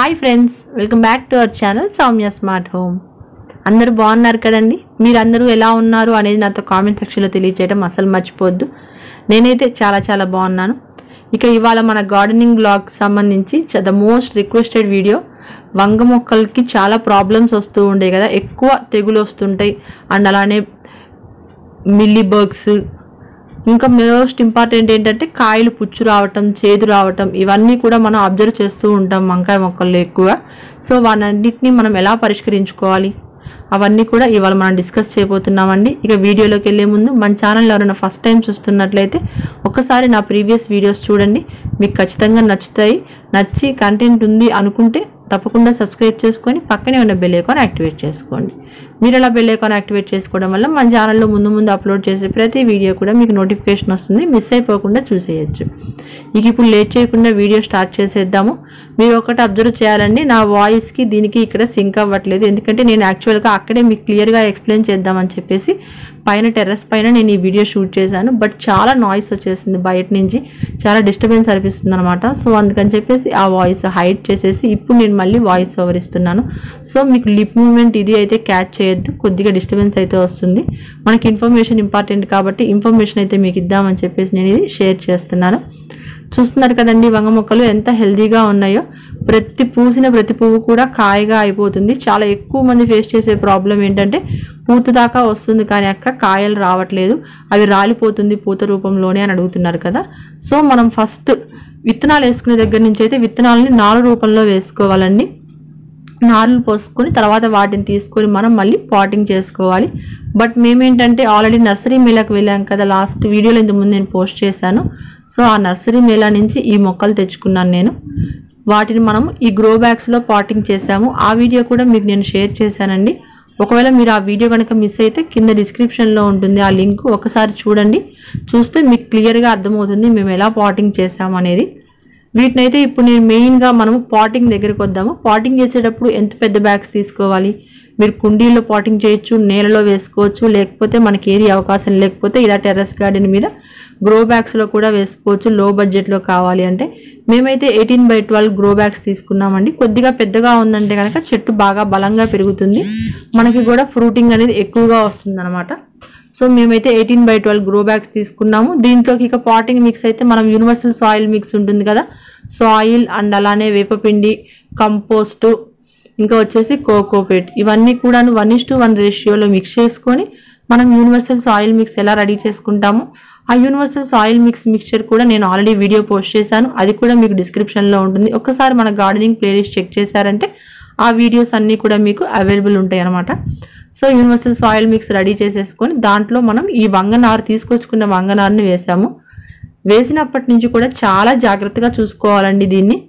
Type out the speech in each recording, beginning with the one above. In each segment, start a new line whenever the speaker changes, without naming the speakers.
hi friends welcome back to our channel Soumya smart home అందరూ బాగున్నారు కదండి మీరందరూ ఎలా ఉన్నారు అనేది నాతో కామెంట్ సెక్షన్లో తెలియజేయడం అసలు మర్చిపోవద్దు నేనైతే చాలా చాలా బాగున్నాను ఇక ఇవాళ మన గార్డెనింగ్ బ్లాగ్ సంబంధించి ద మోస్ట్ రిక్వెస్టెడ్ వీడియో వంగ మొక్కలకి చాలా ప్రాబ్లమ్స్ వస్తూ ఉండే కదా ఎక్కువ తెగులు వస్తుంటాయి అండ్ అలానే మిల్లీ బర్గ్స్ ఇంకా మోస్ట్ ఇంపార్టెంట్ ఏంటంటే కాయలు పుచ్చు రావటం చేదు రావటం ఇవన్నీ కూడా మనం అబ్జర్వ్ చేస్తూ ఉంటాం వంకాయ మొక్కల్లో ఎక్కువ సో వాటన్నిటిని మనం ఎలా పరిష్కరించుకోవాలి అవన్నీ కూడా ఇవాళ మనం డిస్కస్ చేయబోతున్నామండి ఇక వీడియోలోకి వెళ్ళే ముందు మన ఛానల్ ఎవరైనా ఫస్ట్ టైం చూస్తున్నట్లయితే ఒకసారి నా ప్రీవియస్ వీడియోస్ చూడండి మీకు ఖచ్చితంగా నచ్చుతాయి నచ్చి కంటెంట్ ఉంది అనుకుంటే తప్పకుండా సబ్స్క్రైబ్ చేసుకొని పక్కనే ఉన్న బెల్ ఐకాన్ యాక్టివేట్ చేసుకోండి మీరు అలా బెల్ ఐకాన్ యాక్టివేట్ చేసుకోవడం వల్ల మన ఛానల్లో ముందు ముందు అప్లోడ్ చేసే ప్రతి వీడియో కూడా మీకు నోటిఫికేషన్ వస్తుంది మిస్ అయిపోకుండా చూసేయచ్చు ఇక ఇప్పుడు లేట్ చేయకుండా వీడియో స్టార్ట్ చేసేద్దాము మీరు ఒకటి అబ్జర్వ్ చేయాలండి నా వాయిస్కి దీనికి ఇక్కడ సింక్ అవ్వట్లేదు ఎందుకంటే నేను యాక్చువల్గా అక్కడే మీకు క్లియర్గా ఎక్స్ప్లెయిన్ చేద్దామని చెప్పేసి పైన టెర్రస్ పైన నేను ఈ వీడియో షూట్ చేశాను బట్ చాలా నాయిస్ వచ్చేసింది బయట నుంచి చాలా డిస్టర్బెన్స్ అనిపిస్తుంది అనమాట సో అందుకని చెప్పేసి ఆ వాయిస్ హైడ్ చేసేసి ఇప్పుడు నేను మళ్ళీ వాయిస్ ఓవర్ ఇస్తున్నాను సో మీకు లిప్ మూమెంట్ ఇది అయితే క్యాచ్ చేయొద్దు కొద్దిగా డిస్టర్బెన్స్ అయితే వస్తుంది మనకి ఇన్ఫర్మేషన్ ఇంపార్టెంట్ కాబట్టి ఇన్ఫర్మేషన్ అయితే మీకు ఇద్దామని చెప్పేసి నేను ఇది షేర్ చేస్తున్నాను చూస్తున్నారు కదండి వంగ మొక్కలు ఎంత హెల్దీగా ఉన్నాయో ప్రతి పూసిన ప్రతి పువ్వు కూడా కాయగా అయిపోతుంది చాలా ఎక్కువ మంది ఫేస్ చేసే ప్రాబ్లం ఏంటంటే పూత దాకా వస్తుంది కానీ అక్క కాయలు రావట్లేదు అవి రాలిపోతుంది పూత రూపంలోనే అని అడుగుతున్నారు కదా సో మనం ఫస్ట్ విత్తనాలు వేసుకునే దగ్గర నుంచి అయితే విత్తనాలని నారు రూపంలో వేసుకోవాలండి నారులు పోసుకొని తర్వాత వాటిని తీసుకొని మనం మళ్ళీ పాటింగ్ చేసుకోవాలి బట్ మేమేంటంటే ఆల్రెడీ నర్సరీ మేళాకి వెళ్ళాం కదా లాస్ట్ వీడియోలో ఇంతకుముందు నేను పోస్ట్ చేశాను సో ఆ నర్సరీ మేళా నుంచి ఈ మొక్కలు తెచ్చుకున్నాను నేను వాటిని మనం ఈ గ్రో బ్యాగ్స్లో పాటింగ్ చేశాము ఆ వీడియో కూడా మీకు నేను షేర్ చేశానండి ఒకవేళ మీరు ఆ వీడియో కనుక మిస్ అయితే కింద డిస్క్రిప్షన్లో ఉంటుంది ఆ లింక్ ఒకసారి చూడండి చూస్తే మీకు క్లియర్గా అర్థమవుతుంది మేము ఎలా పాటింగ్ చేసాము అనేది వీటినైతే ఇప్పుడు నేను మెయిన్గా మనము పాటింగ్ దగ్గరికి వద్దాము పాటింగ్ చేసేటప్పుడు ఎంత పెద్ద బ్యాగ్స్ తీసుకోవాలి మీరు కుండీల్లో పాటింగ్ చేయొచ్చు నేలలో వేసుకోవచ్చు లేకపోతే మనకి ఏది అవకాశం లేకపోతే ఇలా టెర్రస్ గార్డెన్ మీద గ్రో బ్యాగ్స్లో కూడా వేసుకోవచ్చు లో బడ్జెట్లో కావాలి అంటే మేమైతే eighteen by twelve grow bags తీసుకున్నామండి కొద్దిగా పెద్దగా ఉందంటే కనుక చెట్టు బాగా బలంగా పెరుగుతుంది మనకి కూడా ఫ్రూటింగ్ అనేది ఎక్కువగా వస్తుంది సో మేమైతే eighteen by twelve grow bags తీసుకున్నాము దీంట్లోకి ఇక పాటింగ్ మిక్స్ అయితే మనం యూనివర్సల్ సాయిల్ మిక్స్ ఉంటుంది కదా సాయిల్ అండ్ అలానే వేపపిండి కంపోస్టు ఇంకా వచ్చేసి కోకోపేట్ ఇవన్నీ కూడా వన్ ఇస్ టు వన్ రేషియోలో మిక్స్ చేసుకొని మనం యూనివర్సల్ సాయిల్ మిక్స్ ఎలా రెడీ చేసుకుంటామో ఆ యూనివర్సల్ సాయిల్ మిక్స్ మిక్చర్ కూడా నేను ఆల్రెడీ వీడియో పోస్ట్ చేశాను అది కూడా మీకు డిస్క్రిప్షన్లో ఉంటుంది ఒకసారి మన గార్డెనింగ్ ప్లేలిస్ట్ చెక్ చేశారంటే ఆ వీడియోస్ అన్నీ కూడా మీకు అవైలబుల్ ఉంటాయి అనమాట so universal soil mix ready చేసేసుకొని దాంట్లో మనం ఈ వంగనారు తీసుకొచ్చుకున్న వంగనారుని వేసాము వేసినప్పటి నుంచి కూడా చాలా జాగ్రత్తగా చూసుకోవాలండి దీన్ని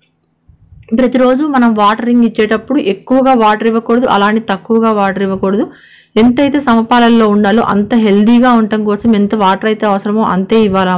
ప్రతిరోజు మనం వాటరింగ్ ఇచ్చేటప్పుడు ఎక్కువగా వాటర్ ఇవ్వకూడదు అలానే తక్కువగా వాటర్ ఇవ్వకూడదు ఎంతైతే సమపాలల్లో ఉండాలో అంత హెల్దీగా ఉండటం కోసం ఎంత వాటర్ అయితే అవసరమో అంతే ఇవ్వాలా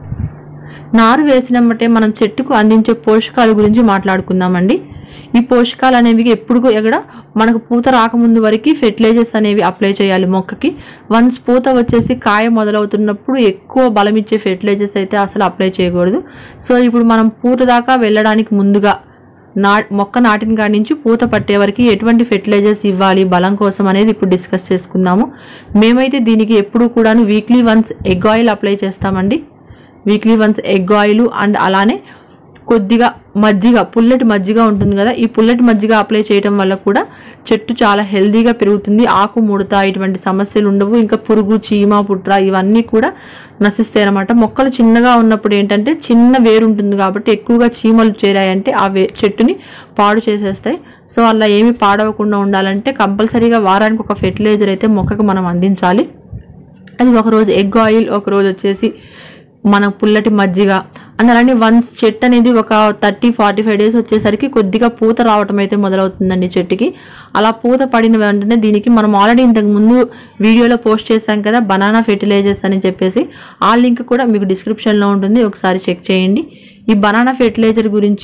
నారు వేసినమ్మటే మనం చెట్టుకు అందించే పోషకాల గురించి మాట్లాడుకుందామండి ఈ పోషకాలు అనేవి ఎప్పుడు ఎక్కడ మనకు పూత రాకముందు వరకు ఫెర్టిలైజర్స్ అనేవి అప్లై చేయాలి మొక్కకి వన్స్ పూత వచ్చేసి కాయ మొదలవుతున్నప్పుడు ఎక్కువ బలం ఇచ్చే ఫెర్టిలైజర్స్ అయితే అసలు అప్లై చేయకూడదు సో ఇప్పుడు మనం పూత దాకా వెళ్ళడానికి ముందుగా నా మొక్క నాటిన కాడి నుంచి పూత పట్టే వరకు ఎటువంటి ఫెర్టిలైజర్స్ ఇవ్వాలి బలం కోసం అనేది ఇప్పుడు డిస్కస్ చేసుకుందాము మేమైతే దీనికి ఎప్పుడు కూడాను weekly once egg oil apply చేస్తామండి weekly once egg oil and అలానే కొద్దిగా మజ్జిగ పుల్లటి మజ్జిగ ఉంటుంది కదా ఈ పుల్లటి మజ్జిగ అప్లై చేయడం వల్ల కూడా చెట్టు చాలా హెల్దీగా పెరుగుతుంది ఆకు ముడత ఇటువంటి సమస్యలు ఉండవు ఇంకా పురుగు చీమ పుట్ర ఇవన్నీ కూడా నశిస్తాయి అనమాట మొక్కలు చిన్నగా ఉన్నప్పుడు ఏంటంటే చిన్న వేరు ఉంటుంది కాబట్టి ఎక్కువగా చీమలు చేరాయంటే ఆ వే చెట్టుని పాడు చేసేస్తాయి సో అలా ఏమి పాడవకుండా ఉండాలంటే కంపల్సరీగా వారానికి ఒక ఫెర్టిలైజర్ అయితే మొక్కకు మనం అందించాలి అది ఒకరోజు ఎగ్ ఆయిల్ ఒకరోజు వచ్చేసి మన పుల్లటి మజ్జిగ అండ్ అలానే వన్స్ చెట్టు అనేది ఒక థర్టీ ఫార్టీ ఫైవ్ డేస్ వచ్చేసరికి కొద్దిగా పూత రావటం అయితే మొదలవుతుందండి చెట్టుకి అలా పూత పడిన వెంటనే దీనికి మనం ఆల్రెడీ ఇంతకు ముందు వీడియోలో పోస్ట్ చేశాం కదా బనానా ఫెర్టిలైజర్స్ అని చెప్పేసి ఆ లింక్ కూడా మీకు డిస్క్రిప్షన్లో ఉంటుంది ఒకసారి చెక్ చేయండి ఈ బనానా ఫెర్టిలైజర్ గురించి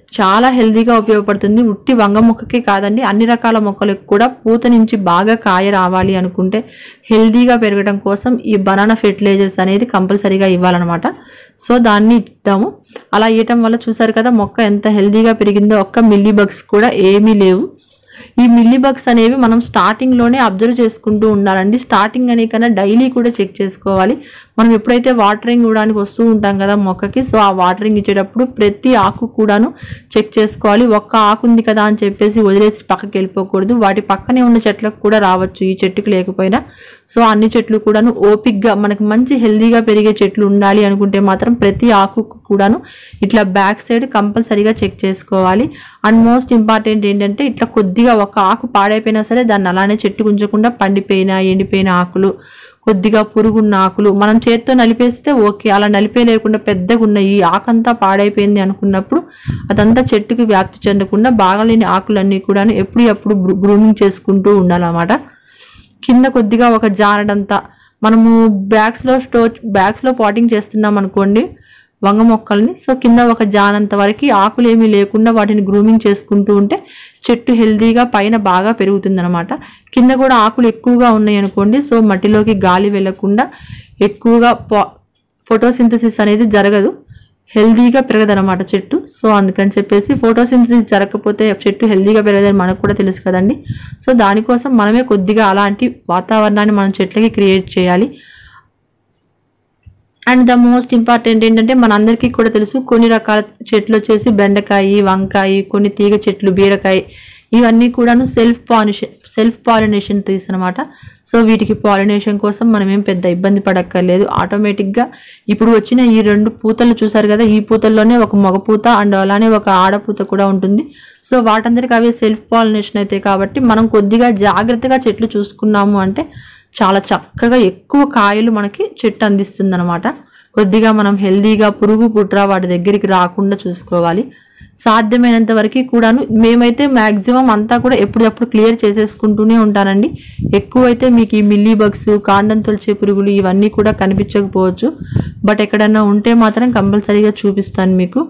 చాలా హెల్తీగా ఉపయోగపడుతుంది ఉట్టి వంగ మొక్కకే కాదండి అన్ని రకాల మొక్కలకు కూడా పూత నుంచి బాగా కాయ రావాలి అనుకుంటే హెల్తీగా పెరగడం కోసం ఈ బనానా ఫెర్టిలైజర్స్ అనేది కంపల్సరీగా ఇవ్వాలన్నమాట సో దాన్ని ఇద్దాము అలా ఇవ్వటం వల్ల చూసారు కదా మొక్క ఎంత హెల్తీగా పెరిగిందో ఒక్క మిల్లీ బగ్స్ కూడా ఏమీ లేవు ఈ మిల్లీ బగ్స్ అనేవి మనం స్టార్టింగ్ లోనే అబ్జర్వ్ చేసుకుంటూ ఉండాలండి స్టార్టింగ్ అనే కన్నా డైలీ కూడా చెక్ చేసుకోవాలి మనం ఎప్పుడైతే వాటరింగ్ ఇవ్వడానికి వస్తూ ఉంటాం కదా మొక్కకి సో ఆ వాటరింగ్ ఇచ్చేటప్పుడు ప్రతి ఆకు కూడాను చెక్ చేసుకోవాలి ఒక్క ఆకు ఉంది కదా అని చెప్పేసి వదిలేసి పక్కకి వెళ్ళిపోకూడదు వాటి పక్కనే ఉన్న చెట్లకు కూడా రావచ్చు ఈ చెట్టుకి లేకపోయినా సో అన్ని చెట్లు కూడాను ఓపిక్గా మనకి మంచి హెల్దీగా పెరిగే చెట్లు ఉండాలి అనుకుంటే మాత్రం ప్రతి ఆకు కూడాను ఇట్లా బ్యాక్ సైడ్ కంపల్సరీగా చెక్ చేసుకోవాలి అండ్ మోస్ట్ ఇంపార్టెంట్ ఏంటంటే ఇట్లా కొద్దిగా ఒక ఆకు పాడైపోయినా సరే దాన్ని అలానే చెట్టు ఉంచకుండా పండిపోయిన ఎండిపోయిన ఆకులు కొద్దిగా పురుగున్న ఆకులు మనం చేత్తో నలిపేస్తే ఓకే అలా నలిపే లేకుండా పెద్దగా ఉన్న ఈ ఆకంతా పాడైపోయింది అనుకున్నప్పుడు అదంతా చెట్టుకి వ్యాప్తి చెందకుండా బాగాలేని ఆకులన్నీ కూడా ఎప్పుడు ఎప్పుడు గ్రూమింగ్ చేసుకుంటూ ఉండాలన్నమాట కింద కొద్దిగా ఒక జానడంతా మనము బ్యాగ్స్లో స్టోర్ బ్యాగ్స్లో పాటింగ్ చేస్తున్నాం అనుకోండి వంగ మొక్కల్ని సో కింద ఒక జానంత వరకు ఆకులు ఏమీ లేకుండా వాటిని గ్రూమింగ్ చేసుకుంటూ ఉంటే చెట్టు హెల్తీగా పైన బాగా పెరుగుతుందన్నమాట కింద కూడా ఆకులు ఎక్కువగా ఉన్నాయి అనుకోండి సో మట్టిలోకి గాలి వెళ్లకుండా ఎక్కువగా పా ఫోటోసింథసిస్ అనేది జరగదు హెల్దీగా పెరగదనమాట చెట్టు సో అందుకని చెప్పేసి ఫోటోసింథసిస్ జరగకపోతే చెట్టు హెల్దీగా పెరగదని మనకు కూడా తెలుసు కదండి సో దానికోసం మనమే కొద్దిగా అలాంటి వాతావరణాన్ని మనం చెట్లకి క్రియేట్ చేయాలి అండ్ ద మోస్ట్ ఇంపార్టెంట్ ఏంటంటే మనందరికీ కూడా తెలుసు కొన్ని రకాల చెట్లు వచ్చేసి బెండకాయ వంకాయ కొన్ని తీగ చెట్లు బీరకాయ ఇవన్నీ కూడాను self pollination self pollination trees అనమాట సో వీటికి పాలినేషన్ కోసం మనం ఏం పెద్ద ఇబ్బంది పడక్కర్లేదు ఆటోమేటిక్గా ఇప్పుడు వచ్చిన ఈ రెండు పూతలు చూసారు కదా ఈ పూతల్లోనే ఒక మగ పూత అండ్ అలానే ఒక ఆడపూత కూడా ఉంటుంది సో వాటందరికి అవే సెల్ఫ్ పాలినేషన్ అయితే కాబట్టి మనం కొద్దిగా జాగ్రత్తగా చెట్లు చూసుకున్నాము అంటే చాలా చక్కగా ఎక్కువ కాయలు మనకి చెట్టు అందిస్తుంది అనమాట కొద్దిగా మనం హెల్దీగా పురుగు పుట్ర వాటి దగ్గరికి రాకుండా చూసుకోవాలి సాధ్యమైనంత వరకు కూడాను మేమైతే మ్యాక్సిమం అంతా కూడా ఎప్పుడప్పుడు క్లియర్ చేసేసుకుంటూనే ఉంటానండి ఎక్కువైతే మీకు ఈ మిల్లీ బగ్స్ కాండం తొలిచే పురుగులు ఇవన్నీ కూడా కనిపించకపోవచ్చు బట్ ఎక్కడన్నా ఉంటే మాత్రం కంపల్సరీగా చూపిస్తాను మీకు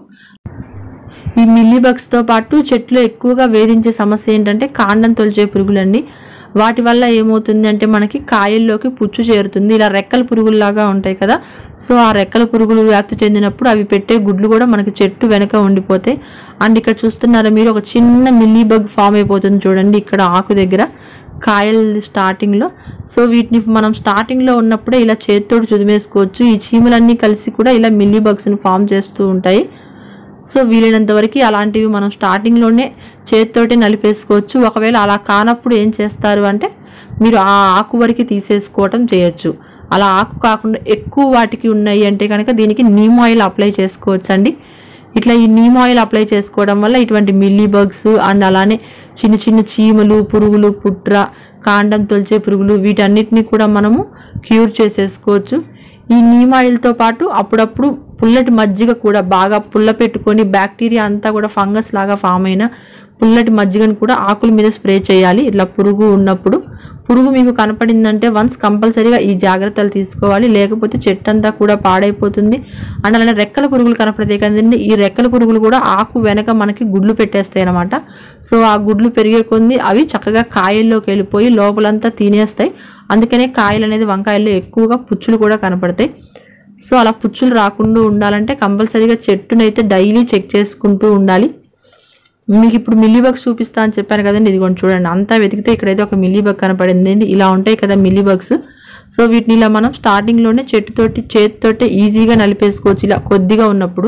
ఈ మిల్లీ బగ్స్తో పాటు చెట్లు ఎక్కువగా వేధించే సమస్య ఏంటంటే కాండం తొలిచే పురుగులండి వాటి వల్ల ఏమవుతుంది అంటే మనకి కాయల్లోకి పుచ్చు చేరుతుంది ఇలా రెక్కల పురుగుల్లాగా ఉంటాయి కదా సో ఆ రెక్కల పురుగులు వ్యాప్తి చెందినప్పుడు అవి పెట్టే గుడ్లు కూడా మనకి చెట్టు వెనక ఉండిపోతాయి అండ్ ఇక్కడ చూస్తున్నారా మీరు ఒక చిన్న మిల్లీ బగ్ ఫామ్ అయిపోతుంది చూడండి ఇక్కడ ఆకు దగ్గర కాయలు స్టార్టింగ్లో సో వీటిని మనం స్టార్టింగ్లో ఉన్నప్పుడే ఇలా చేతితోటి చుదిమేసుకోవచ్చు ఈ చీమలన్నీ కలిసి కూడా ఇలా మిల్లీ బగ్స్ని ఫామ్ చేస్తూ ఉంటాయి సో వీలైనంత వరకు అలాంటివి మనం స్టార్టింగ్లోనే చేతితోటి నలిపేసుకోవచ్చు ఒకవేళ అలా కానప్పుడు ఏం చేస్తారు అంటే మీరు ఆ ఆకు వరకు తీసేసుకోవటం చేయొచ్చు అలా ఆకు కాకుండా ఎక్కువ వాటికి ఉన్నాయి అంటే కనుక దీనికి నీమ్ ఆయిల్ అప్లై చేసుకోవచ్చు అండి ఇట్లా ఈ నీమ్ ఆయిల్ అప్లై చేసుకోవడం వల్ల ఇటువంటి మిల్లీ బగ్స్ అండ్ అలానే చిన్న చిన్న చీమలు పురుగులు పుట్ర కాండం తొలిచే పురుగులు వీటన్నిటిని కూడా మనము క్యూర్ చేసేసుకోవచ్చు ఈ నీమ్ ఆయిల్తో పాటు అప్పుడప్పుడు పుల్లటి మజ్జిగ కూడా బాగా పుల్ల పెట్టుకొని బ్యాక్టీరియా అంతా కూడా ఫంగస్ లాగా ఫామ్ అయిన పుల్లటి మజ్జిగను కూడా ఆకుల మీద స్ప్రే చేయాలి ఇట్లా పురుగు ఉన్నప్పుడు పురుగు మీకు కనపడిందంటే వన్స్ కంపల్సరీగా ఈ జాగ్రత్తలు తీసుకోవాలి లేకపోతే చెట్టు అంతా కూడా పాడైపోతుంది అండ్ అలానే రెక్కల పురుగులు కనపడతాయి కదండి ఈ రెక్కల పురుగులు కూడా ఆకు వెనక మనకి గుడ్లు పెట్టేస్తాయి అనమాట సో ఆ గుడ్లు పెరిగే కొంది అవి చక్కగా కాయల్లోకి వెళ్ళిపోయి లోపలంతా తినేస్తాయి అందుకనే కాయలు అనేది వంకాయల్లో ఎక్కువగా పుచ్చులు కూడా కనపడతాయి సో అలా పుచ్చులు రాకుండా ఉండాలంటే కంపల్సరీగా చెట్టునైతే డైలీ చెక్ చేసుకుంటూ ఉండాలి మీకు ఇప్పుడు మిల్లీ బగ్స్ చూపిస్తా అని చెప్పాను కదండి ఇదిగోండి చూడండి అంతా వెతికితే ఇక్కడైతే ఒక మిల్లీ బగ్ కనపడింది ఇలా ఉంటాయి కదా మిల్లీ బగ్స్ సో వీటిని ఇలా మనం స్టార్టింగ్లోనే చెట్టుతోటి చేతితోటి ఈజీగా నలిపేసుకోవచ్చు ఇలా కొద్దిగా ఉన్నప్పుడు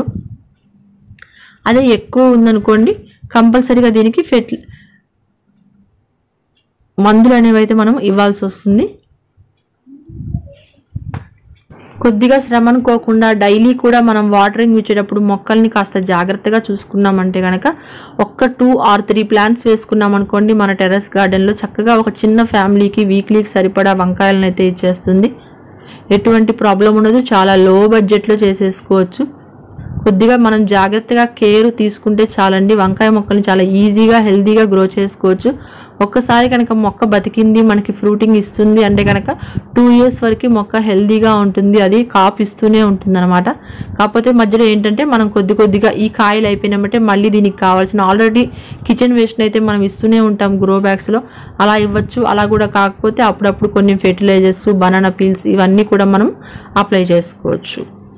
అదే ఎక్కువ ఉందనుకోండి కంపల్సరీగా దీనికి ఫెట్ మందులు అనేవి అయితే మనం ఇవ్వాల్సి వస్తుంది కొద్దిగా శ్రమ అనుకోకుండా డైలీ కూడా మనం వాటరింగ్ ఇచ్చేటప్పుడు మొక్కల్ని కాస్త జాగ్రత్తగా చూసుకున్నామంటే కనుక ఒక్క టూ ఆర్ త్రీ ప్లాంట్స్ వేసుకున్నాం అనుకోండి మన టెర్రస్ గార్డెన్లో చక్కగా ఒక చిన్న ఫ్యామిలీకి వీక్లీకి సరిపడా వంకాయలను అయితే ఇచ్చేస్తుంది ఎటువంటి ప్రాబ్లం ఉండదు చాలా లో బడ్జెట్లో చేసేసుకోవచ్చు కొద్దిగా మనం జాగ్రత్తగా కేర్ తీసుకుంటే చాలండి వంకాయ మొక్కల్ని చాలా ఈజీగా హెల్తీగా గ్రో చేసుకోవచ్చు ఒక్కసారి కనుక మొక్క బతికింది మనకి ఫ్రూటింగ్ ఇస్తుంది అంటే కనుక టూ ఇయర్స్ వరకు మొక్క హెల్తీగా ఉంటుంది అది కాపు ఇస్తూనే ఉంటుంది అనమాట కాకపోతే మధ్యలో ఏంటంటే మనం కొద్ది కొద్దిగా ఈ కాయలు అయిపోయినామంటే మళ్ళీ దీనికి కావాల్సిన ఆల్రెడీ కిచెన్ వేస్ట్ అయితే మనం ఇస్తూనే ఉంటాం గ్రో బ్యాగ్స్లో అలా ఇవ్వచ్చు అలా కూడా కాకపోతే అప్పుడప్పుడు కొన్ని ఫెర్టిలైజర్స్ బనానా పీల్స్ ఇవన్నీ కూడా మనం అప్లై చేసుకోవచ్చు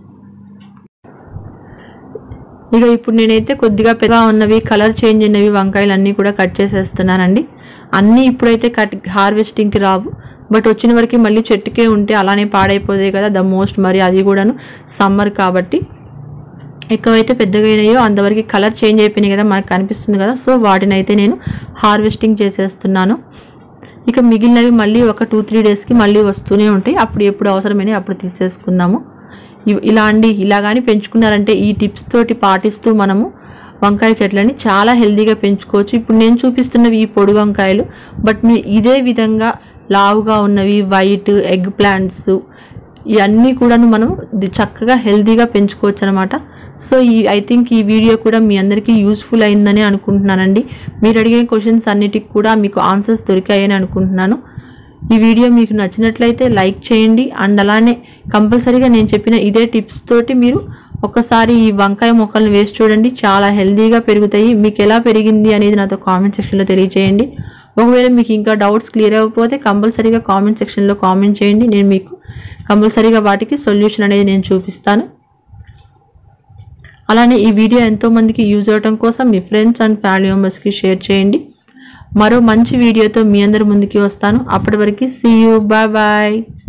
ఇక ఇప్పుడు నేనైతే కొద్దిగా పెద్దగా ఉన్నవి కలర్ చేంజ్ అయినవి వంకాయలు అన్నీ కూడా కట్ చేసేస్తున్నానండి అన్నీ ఇప్పుడైతే కట్ హార్వెస్టింగ్కి రావు బట్ వచ్చిన వరకు మళ్ళీ చెట్టుకే ఉంటే అలానే పాడైపోతాయి కదా ద మోస్ట్ మరి అది కూడాను సమ్మర్ కాబట్టి ఎక్కువైతే పెద్దగా అయినాయో అంతవరకు కలర్ చేంజ్ అయిపోయినాయి కదా మనకు కనిపిస్తుంది కదా సో వాటిని అయితే నేను హార్వెస్టింగ్ చేసేస్తున్నాను ఇక మిగిలినవి మళ్ళీ ఒక టూ త్రీ డేస్కి మళ్ళీ వస్తూనే ఉంటాయి అప్పుడు ఎప్పుడు అవసరమైనా అప్పుడు తీసేసుకుందాము ఇవ్- ఇలా అండి ఇలా కానీ పెంచుకున్నారంటే ఈ టిప్స్ తోటి పాటిస్తూ మనము వంకాయ చెట్లని చాలా హెల్తీగా పెంచుకోవచ్చు ఇప్పుడు నేను చూపిస్తున్నవి ఈ పొడుగు వంకాయలు బట్ మీ ఇదే విధంగా లావుగా ఉన్నవి వైట్ ఎగ్ ప్లాంట్స్ ఇవన్నీ కూడాను మనం ది- చక్కగా హెల్తీగా పెంచుకోవచ్చు అనమాట సో ఈ ఐ థింక్ ఈ వీడియో కూడా మీ అందరికీ యూస్ఫుల్ అయిందని అనుకుంటున్నానండి మీరు అడిగిన క్వశ్చన్స్ అన్నిటికి కూడా మీకు ఆన్సర్స్ దొరికాయని అనుకుంటున్నాను ఈ వీడియో మీకు నచ్చినట్లయితే లైక్ చేయండి అండ్ అలానే కంపల్సరీగా నేను చెప్పిన ఇదే టిప్స్ తోటి మీరు ఒకసారి ఈ వంకాయ మొక్కలను వేసి చూడండి చాలా హెల్తీగా పెరుగుతాయి మీకు ఎలా పెరిగింది అనేది నాతో కామెంట్ సెక్షన్లో తెలియజేయండి ఒకవేళ మీకు ఇంకా డౌట్స్ క్లియర్ అవ్వకపోతే కంపల్సరీగా కామెంట్ సెక్షన్లో కామెంట్ చేయండి నేను మీకు కంపల్సరీగా వాటికి సొల్యూషన్ అనేది నేను చూపిస్తాను అలానే ఈ వీడియో ఎంతో మందికి యూజ్ అవడం కోసం మీ ఫ్రెండ్స్ అండ్ ఫ్యామిలీ మెంబర్స్కి షేర్ చేయండి మరో మంచి వీడియోతో మీ అందరి ముందుకి వస్తాను అప్పటి వరకు సీ యూ బాయ్ బాయ్